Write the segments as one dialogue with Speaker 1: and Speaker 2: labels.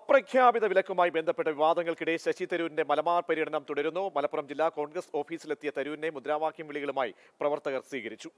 Speaker 1: അപ്രഖ്യാപിത വിലക്കുമായി ബന്ധപ്പെട്ട വിവാദങ്ങൾക്കിടെ ശശി തരൂരിന്റെ മലബാർ പര്യടനം തുടരുന്നു മലപ്പുറം ജില്ലാ കോൺഗ്രസ് ഓഫീസിലെത്തിയ തരൂരിനെ മുദ്രാവാക്യം വിളികളുമായി പ്രവർത്തകർ സ്വീകരിച്ചു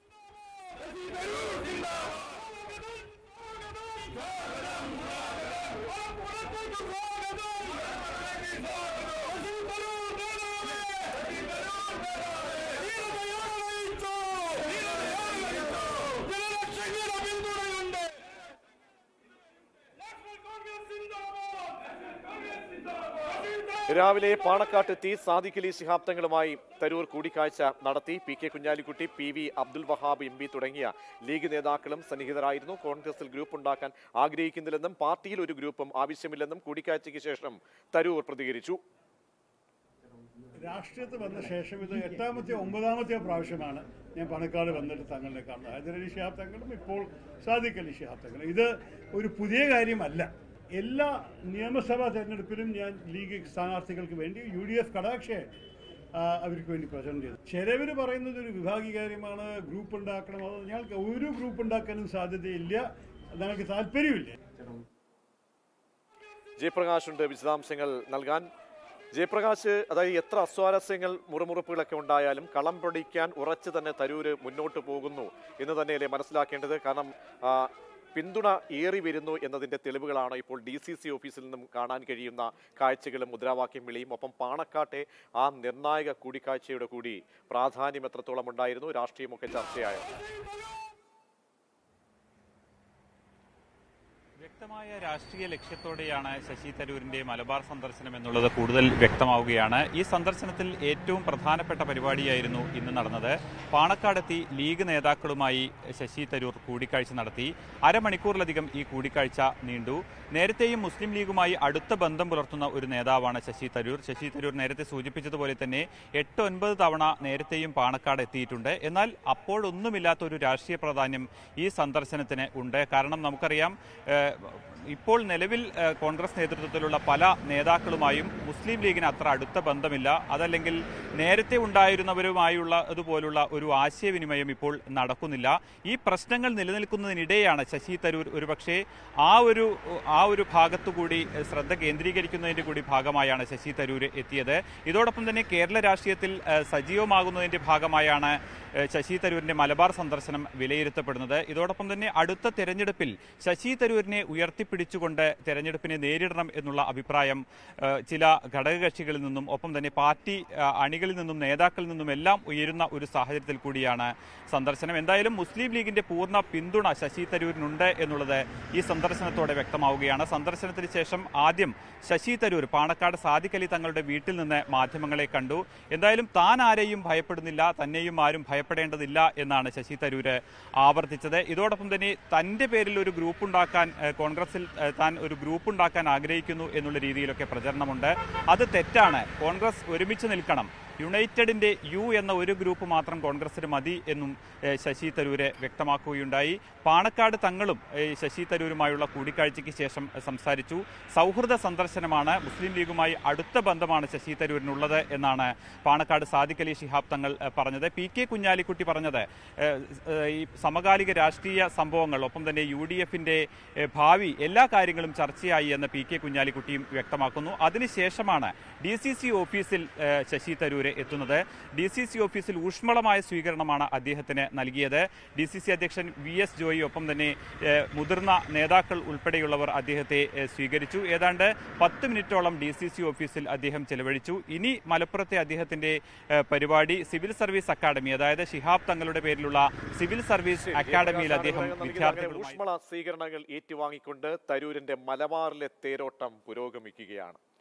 Speaker 1: രാവിലെ പാണക്കാട്ടെത്തി സാദിഖ് അലി ശിഹാബ് തങ്ങളുമായി തരൂർ കൂടിക്കാഴ്ച നടത്തി P K Kunhalikutty P V Abdul Wahab M P തുടങ്ങിയ ലീഗ് നേതാക്കളും സന്നിഹിതരായിരുന്നു കോൺഗ്രസിൽ ഗ്രൂപ്പ് ഉണ്ടാക്കാൻ ആഗ്രഹിക്കുന്നില്ലെന്നും പാർട്ടിയിൽ ഒരു ഗ്രൂപ്പും ആവശ്യമില്ലെന്നും കൂടിക്കാഴ്ചയ്ക്ക് ശേഷം തരൂർ പ്രതികരിച്ചു
Speaker 2: രാഷ്ട്രീയത്തിൽ വന്ന ശേഷം ഇത് എട്ടാമത്തെ ഒമ്പതാമത്തെ പ്രാവശ്യമാണ് ഞാൻ പണക്കാട് വന്നിട്ട് തങ്ങളെ കാണുന്നത് ഹൈദരലി ഷിഹാബ് തങ്ങളും ഇപ്പോൾ സാദിഖ് അലി ഷിഹാബ് തങ്ങളും ഇത് ഒരു പുതിയ കാര്യമല്ല എല്ലാ നിയമസഭാ തെരഞ്ഞെടുപ്പിലും ഞാൻ ലീഗ് സ്ഥാനാർത്ഥികൾക്ക് വേണ്ടി യു ഡി എഫ് കടാക്ഷെ ആ, അവർക്ക് വേണ്ടി പ്രചരണം ചെയ്തു ചിലവർ പറയുന്നത് ഒരു വിഭാഗീകാര്യമാണ് ഗ്രൂപ്പ് ഉണ്ടാക്കണം അത് ഞങ്ങൾക്ക് ഒരു ഗ്രൂപ്പ് ഉണ്ടാക്കാനും സാധ്യതയില്ല ഞങ്ങൾക്ക് താല്പര്യമില്ല
Speaker 1: ജയപ്രകാശ് ഉണ്ട് വിശദാംശങ്ങൾ നൽകാൻ ജയപ്രകാശ് അതായത് എത്ര അസ്വാരസ്യങ്ങൾ മുറുമുറുപ്പുകളൊക്കെ ഉണ്ടായാലും കളം പിടിക്കാൻ ഉറച്ചു തന്നെ തരൂര് മുന്നോട്ട് പോകുന്നു എന്ന് തന്നെയല്ലേ മനസ്സിലാക്കേണ്ടത് കാരണം ആ, പിന്തുണ ഏറി വരുന്നു എന്നതിന്റെ തെളിവുകളാണ് ഇപ്പോൾ ഡി സി സി ഓഫീസിൽ നിന്നും കാണാൻ കഴിയുന്ന കാഴ്ചകളും മുദ്രാവാക്യം വിളിയും ഒപ്പം പാണക്കാട്ടെ ആ നിർണായക കൂടിക്കാഴ്ചയുടെ കൂടി പ്രാധാന്യം എത്രത്തോളം ഉണ്ടായിരുന്നു രാഷ്ട്രീയമൊക്കെ ചർച്ചയായത്
Speaker 3: വ്യക്തമായ രാഷ്ട്രീയ ലക്ഷ്യത്തോടെയാണ് ശശി തരൂരിന്റെ മലബാർ സന്ദർശനം എന്നുള്ളത് കൂടുതൽ വ്യക്തമാവുകയാണ് ഈ സന്ദർശനത്തിൽ ഏറ്റവും പ്രധാനപ്പെട്ട പരിപാടിയായിരുന്നു ഇന്ന് നടന്നത് പാണക്കാടെത്തി ലീഗ് നേതാക്കളുമായി ശശി തരൂർ കൂടിക്കാഴ്ച നടത്തി അരമണിക്കൂറിലധികം ഈ കൂടിക്കാഴ്ച നീണ്ടു നേരത്തെയും മുസ്ലിം ലീഗുമായി അടുത്ത ബന്ധം പുലർത്തുന്ന ഒരു നേതാവാണ് ശശി തരൂർ ശശി തരൂർ നേരത്തെ സൂചിപ്പിച്ചതുപോലെ തന്നെ എട്ട് ഒൻപത് തവണ നേരത്തെയും പാണക്കാട് എത്തിയിട്ടുണ്ട് എന്നാൽ അപ്പോഴൊന്നുമില്ലാത്ത ഒരു രാഷ്ട്രീയ പ്രാധാന്യം ഈ സന്ദർശനത്തിന് ഉണ്ട് കാരണം നമുക്കറിയാം ഏഹ്, ഇപ്പോൾ നിലവിൽ ഏഹ്, കോൺഗ്രസ് നേതൃത്വത്തിലുള്ള പല നേതാക്കളുമായും മുസ്ലിം ലീഗിന് അത്ര അടുത്ത ബന്ധമില്ല അതല്ലെങ്കിൽ നേരത്തെ ഉണ്ടായിരുന്നവരുമായുള്ള അതുപോലുള്ള ഒരു ആശയവിനിമയം ഇപ്പോൾ നടക്കുന്നില്ല ഈ പ്രശ്നങ്ങൾ നിലനിൽക്കുന്നതിനിടെയാണ് ശശി തരൂർ ഒരുപക്ഷെ ആ ഒരു ആ ഒരു ഭാഗത്തുകൂടി ശ്രദ്ധ കേന്ദ്രീകരിക്കുന്നതിന്റെ കൂടി ഭാഗമായാണ് ശശി തരൂർ എത്തിയത് ഇതോടൊപ്പം തന്നെ കേരള രാഷ്ട്രീയത്തിൽ ഏഹ്, സജീവമാകുന്നതിന്റെ ഭാഗമായാണ് ഏഹ്, ശശി തരൂരിന്റെ മലബാർ സന്ദർശനം വിലയിരുത്തപ്പെടുന്നത് ഇതോടൊപ്പം തന്നെ അടുത്ത തെരഞ്ഞെടുപ്പിൽ ശശി തരൂരിനെ ഉയർത്തിപ്പിടിച്ചുകൊണ്ട് തെരഞ്ഞെടുപ്പിനെ നേരിടണം എന്നുള്ള അഭിപ്രായം ഏഹ്, ചില ഘടകകക്ഷികളിൽ നിന്നും ഒപ്പം തന്നെ പാർട്ടി ആ, അണികളിൽ നിന്നും നേതാക്കളിൽ നിന്നും എല്ലാം ഉയരുന്ന ഒരു സാഹചര്യത്തിൽ കൂടിയാണ് സന്ദർശനം എന്തായാലും മുസ്ലിം ലീഗിന്റെ പൂർണ്ണ പിന്തുണ ശശി തരൂരിനുണ്ട് എന്നുള്ളത് ഈ സന്ദർശനത്തോടെ വ്യക്തമാവുകയാണ് സന്ദർശനത്തിന് ശേഷം ആദ്യം ശശി തരൂർ പാണക്കാട് സാദിഖ് അലി തങ്ങളുടെ വീട്ടിൽ നിന്ന് മാധ്യമങ്ങളെ കണ്ടു എന്തായാലും താൻ ആരെയും ഭയപ്പെടുന്നില്ല തന്നെയും ആരും ഭയപ്പെടേണ്ടതില്ല എന്നാണ് ശശി തരൂര് ആവർത്തിച്ചത് ഇതോടൊപ്പം തന്നെ തന്റെ പേരിൽ ഒരു ഗ്രൂപ്പ് ഉണ്ടാക്കാൻ ഏഹ്, കോൺഗ്രസിൽ ഏഹ്, താൻ ഒരു ഗ്രൂപ്പ് ഉണ്ടാക്കാൻ ആഗ്രഹിക്കുന്നു എന്നുള്ള രീതിയിലൊക്കെ പ്രചരണമുണ്ട് അത് തെറ്റാണ് കോൺഗ്രസ് ഒരുമിച്ച് നിൽക്കണം യുണൈറ്റഡിന്റെ യു എന്ന ഒരു ഗ്രൂപ്പ് മാത്രം കോൺഗ്രസിന് മതി എന്നും ഏഹ്, ശശി തരൂര് വ്യക്തമാക്കുകയുണ്ടായി പാണക്കാട് തങ്ങളും ഏഹ്, ശശി തരൂരുമായുള്ള കൂടിക്കാഴ്ചയ്ക്ക് ശേഷം സംസാരിച്ചു സൗഹൃദ സന്ദർശനമാണ് മുസ്ലിം ലീഗുമായി അടുത്ത ബന്ധമാണ് ശശി തരൂരിനുള്ളത് എന്നാണ് പാണക്കാട് സാദിഖ് അലി ശിഹാബ് തങ്ങൾ ഏഹ്, പറഞ്ഞത് പി കെ കുഞ്ഞാലിക്കുട്ടി പറഞ്ഞത് ഏഹ്, ഏഹ്, ഈ സമകാലിക രാഷ്ട്രീയ സംഭവങ്ങൾ ഒപ്പം തന്നെ യു ഡി എഫിന്റെ ഭാവി എല്ലാ കാര്യങ്ങളും ചർച്ചയായി എന്ന് പി കെ കുഞ്ഞാലിക്കുട്ടിയും വ്യക്തമാക്കുന്നു അതിനുശേഷമാണ് ഡി സി സി ഓഫീസിൽ ഏഹ്, ശശി തരൂര് എത്തുന്നത് ഡി സി സി ഓഫീസിൽ ഊഷ്മളമായ സ്വീകരണമാണ് അദ്ദേഹത്തിന് നൽകിയത് ഡി സി സി അധ്യക്ഷൻ വി എസ് ജോയി ഒപ്പം തന്നെ ഏഹ്, മുതിർന്ന നേതാക്കൾ ഉൾപ്പെടെയുള്ളവർ അദ്ദേഹത്തെ ഏഹ്, സ്വീകരിച്ചു ഏതാണ്ട് പത്ത് മിനിറ്റോളം ഡി സി സി ഓഫീസിൽ അദ്ദേഹം ചെലവഴിച്ചു ഇനി മലപ്പുറത്തെ അദ്ദേഹത്തിന്റെ ഏഹ്, പരിപാടി സിവിൽ സർവീസ് അക്കാദമി അതായത് ഷിഹാബ് തങ്ങളുടെ പേരിലുള്ള സിവിൽ സർവീസ് അക്കാദമിയിൽ അദ്ദേഹം
Speaker 1: അങ്ങനെ
Speaker 3: വിദ്യാർത്ഥികളുമായി
Speaker 1: ഊഷ്മള സ്വീകരണങ്ങൾ ഏറ്റുവാങ്ങിക്കൊണ്ട് തരൂരിന്റെ മലബാറിലെ തേരോട്ടം പുരോഗമിക്കുകയാണ്